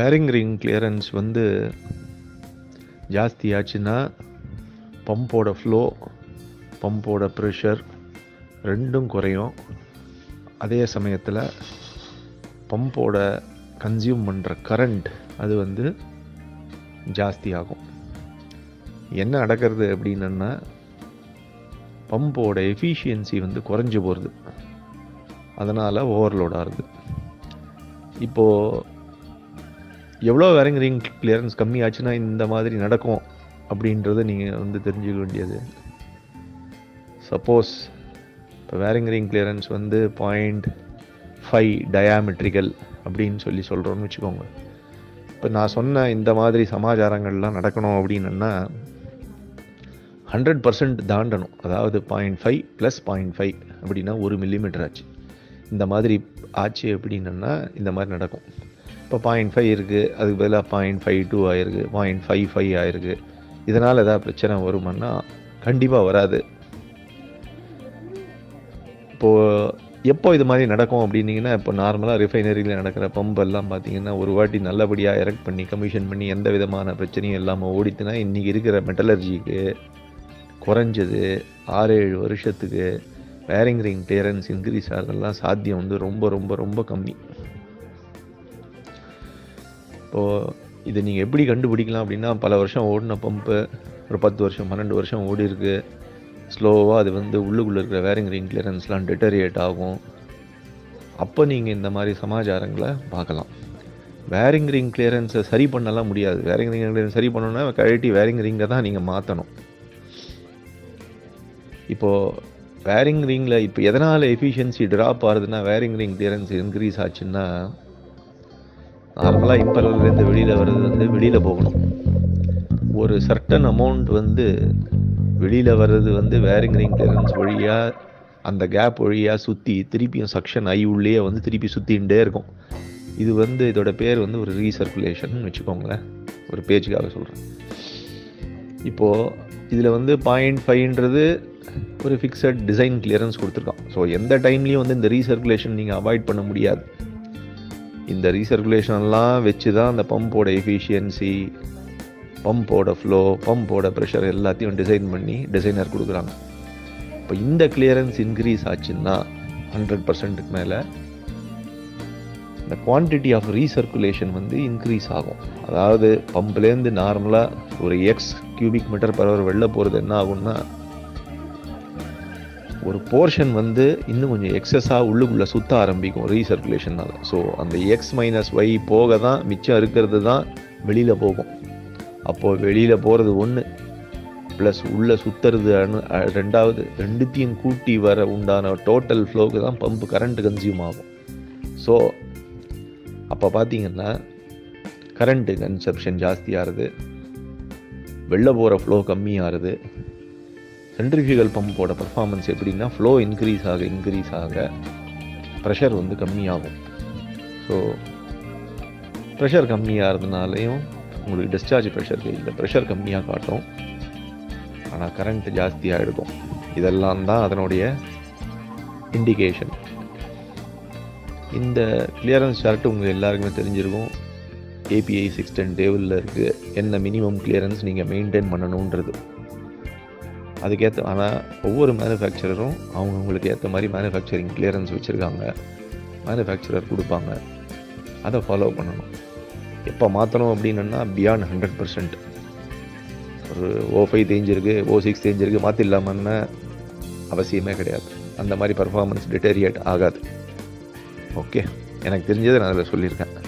wearing ring clearance வந்து ஜாஸ்தி ஆச்சுன்னா பம்போட ஃப்ளோ பம்போட ப்ரெஷர் ரெண்டும் குறையும் அதே சமயத்தில் பம்போட கன்சியூம் பண்ணுற கரண்ட் அது வந்து ஜாஸ்தி ஆகும் என்ன நடக்கிறது அப்படின்னா பம்போட எஃபிஷியன்சி வந்து குறைஞ்சி போகிறது அதனால் ஓவர்லோட் ஆகுது இப்போது எவ்வளோ வேரிங் ரிங் கிளியரன்ஸ் கம்மியாச்சுன்னா இந்த மாதிரி நடக்கும் அப்படின்றத நீங்கள் வந்து தெரிஞ்சுக்க வேண்டியது சப்போஸ் இப்போ வேரிங் ரிங் கிளியரன்ஸ் வந்து பாயிண்ட் ஃபைவ் டயாமெட்ரிக்கல் அப்படின்னு சொல்லி சொல்கிறோன்னு வச்சுக்கோங்க இப்போ நான் சொன்ன இந்த மாதிரி சமாச்சாரங்கள்லாம் நடக்கணும் அப்படின்னா ஹண்ட்ரட் பர்சன்ட் தாண்டணும் அதாவது point five plus point five அப்படின்னா ஒரு மில்லிமீட்டர் ஆச்சு இந்த மாதிரி ஆச்சு அப்படின்னா இந்த மாதிரி நடக்கும் இப்போ பாயிண்ட் ஃபைவ் இருக்குது அதுக்கு பதிலாக பாயிண்ட் ஃபைவ் டூ ஆயிருக்கு பாயிண்ட் ஃபைவ் ஃபைவ் ஆயிருக்கு இதனால் எதாவது பிரச்சனை வருமானா கண்டிப்பாக வராது இப்போது எப்போ இது மாதிரி நடக்கும் அப்படின்னீங்கன்னா இப்போ நார்மலாக ரிஃபைனரியில் நடக்கிற பம்ப் எல்லாம் பார்த்தீங்கன்னா ஒரு வாட்டி நல்லபடியாக எரெக்ட் பண்ணி கமிஷன் பண்ணி எந்த விதமான பிரச்சனையும் இல்லாமல் ஓடித்துனா இன்றைக்கி இருக்கிற மெட்டலர்ஜிக்கு குறைஞ்சது ஆறு ஏழு வருஷத்துக்கு வேரிங் ரிங் கிளியரன்ஸ் இன்க்ரீஸ் ஆகிறதெல்லாம் சாத்தியம் வந்து ரொம்ப ரொம்ப ரொம்ப கம்மி இப்போது இதை நீங்கள் எப்படி கண்டுபிடிக்கலாம் அப்படின்னா பல வருஷம் ஓடின பம்பு ஒரு பத்து வருஷம் பன்னெண்டு வருஷம் ஓடி இருக்கு ஸ்லோவாக அது வந்து உள்ளுக்குள்ளே இருக்கிற வேரிங் ரிங் கிளியரன்ஸ்லாம் டெட்டரியேட் ஆகும் அப்போ நீங்கள் இந்த மாதிரி சமாச்சாரங்களை பார்க்கலாம் வேரிங் ரிங் கிளியரன்ஸை சரி பண்ணலாம் முடியாது வேரிங் ரிங் கிளியரன்ஸ் சரி பண்ணணும்னா கழட்டி வேரிங் ரிங்கை தான் நீங்கள் மாற்றணும் இப்போது வேரிங் ரிங்கில் இப்போ எதனால் எஃபிஷியன்சி ட்ராப் ஆகுதுன்னா வேரிங் ரிங் கிளியரன்ஸ் இன்க்ரீஸ் ஆச்சுன்னா நார்மலாக இம்பலர்லேருந்து வெளியில் வர்றது வந்து வெளியில் போகணும் ஒரு சர்டன் அமௌண்ட் வந்து வெளியில் வர்றது வந்து வேரிங் ரிங் கிளியரன்ஸ் வழியாக அந்த கேப் வழியாக சுற்றி திருப்பியும் சக்ஷன் ஐ உள்ளே வந்து திருப்பி சுற்றிகிட்டே இருக்கும் இது வந்து இதோட பேர் வந்து ஒரு ரீசர்க்குலேஷன் வச்சுக்கோங்களேன் ஒரு பேஜுக்காக சொல்கிறேன் இப்போது இதில் வந்து பாயிண்ட் ஃபைவ்ன்றது ஒரு ஃபிக்ஸட் டிசைன் கிளியரன்ஸ் கொடுத்துருக்கான் ஸோ எந்த டைம்லேயும் வந்து இந்த ரீசர்க்குலேஷன் நீங்கள் அவாய்ட் பண்ண முடியாது இந்த ரீசர்க்குலேஷன்லாம் வச்சு தான் அந்த பம்போட எஃபிஷியன்சி பம்போட ஃப்ளோ பம்போட ப்ரெஷர் எல்லாத்தையும் டிசைன் பண்ணி டிசைனர் கொடுக்குறாங்க இப்போ இந்த கிளியரன்ஸ் இன்க்ரீஸ் ஆச்சுன்னா ஹண்ட்ரட் பர்சன்ட்டுக்கு மேலே இந்த குவான்டிட்டி ஆஃப் ரீசர்க்குலேஷன் வந்து இன்க்ரீஸ் ஆகும் அதாவது பம்ப்லேருந்து நார்மலாக ஒரு X cubic metre per hour வெளில போகிறது என்ன ஆகும்னா ஒரு போர்ஷன் வந்து இன்னும் கொஞ்சம் எக்ஸஸாக உள்ளுக்குள்ளே சுற்ற ஆரம்பிக்கும் ரீசர்க்குலேஷனால் ஸோ அந்த எக்ஸ் மைனஸ் ஒய் போக தான் மிச்சம் இருக்கிறது தான் வெளியில் போகும் அப்போது வெளியில் போகிறது ஒன்று ப்ளஸ் உள்ளே சுற்றுறது அணு அ- ரெண்டாவது ரெண்டுத்தையும் கூட்டி வர உண்டான டோட்டல் ஃப்ளோக்கு தான் பம்பு கரண்ட் கன்சியூம் ஆகும் ஸோ அப்போ பார்த்தீங்கன்னா கரண்ட்டு கன்சப்ஷன் ஜாஸ்தியாகிறது வெளில போகிற ஃப்ளோ கம்மியாகிறது சென்ட்ரிஃபியூகல் பம்போட பர்ஃபார்மன்ஸ் எப்படின்னா ஃப்ளோ இன்க்ரீஸ் ஆக இன்க்ரீஸ் ஆக ப்ரெஷர் வந்து கம்மியாகும் ஸோ ப்ரெஷர் கம்மியாகிறதுனாலையும் உங்களுக்கு டிஸ்சார்ஜ் ப்ரெஷர் இந்த ப்ரெஷர் கம்மியாக காட்டும் ஆனால் கரண்ட் ஜாஸ்தியாக எடுக்கும் இதெல்லாம் தான் அதனுடைய இண்டிகேஷன் இந்த கிளியரன்ஸ் சார்ட் உங்கள் எல்லாருக்குமே தெரிஞ்சிருக்கும் ஏபிஐ சிக்ஸ் டென் டேபிளில் இருக்குது என்ன மினிமம் கிளியரன்ஸ் நீங்கள் மெயின்டைன் பண்ணணுன்றது அதுக்கேற்ற ஆனால் ஒவ்வொரு மேனுஃபேக்சரரும் அவங்கவுங்களுக்கு ஏற்ற மாதிரி மேனுஃபேக்சரிங் கிளியரன்ஸ் வச்சுருக்காங்க மேனுஃபேக்சரர் கொடுப்பாங்க அதை ஃபாலோ பண்ணணும் எப்போ மாற்றணும் அப்படின்னா பியாண்ட் ஹண்ட்ரட் பர்சன்ட் ஒரு ஓ ஃபைவ் தேஞ்சிருக்கு ஓ சிக்ஸ் தேஞ்சிருக்கு மாற்றிடலாமான்னு அவசியமே கிடையாது அந்த மாதிரி பர்ஃபார்மன்ஸ் டிட்டேரியேட் ஆகாது ஓகே எனக்கு தெரிஞ்சதை நான் அதில் சொல்லியிருக்கேன்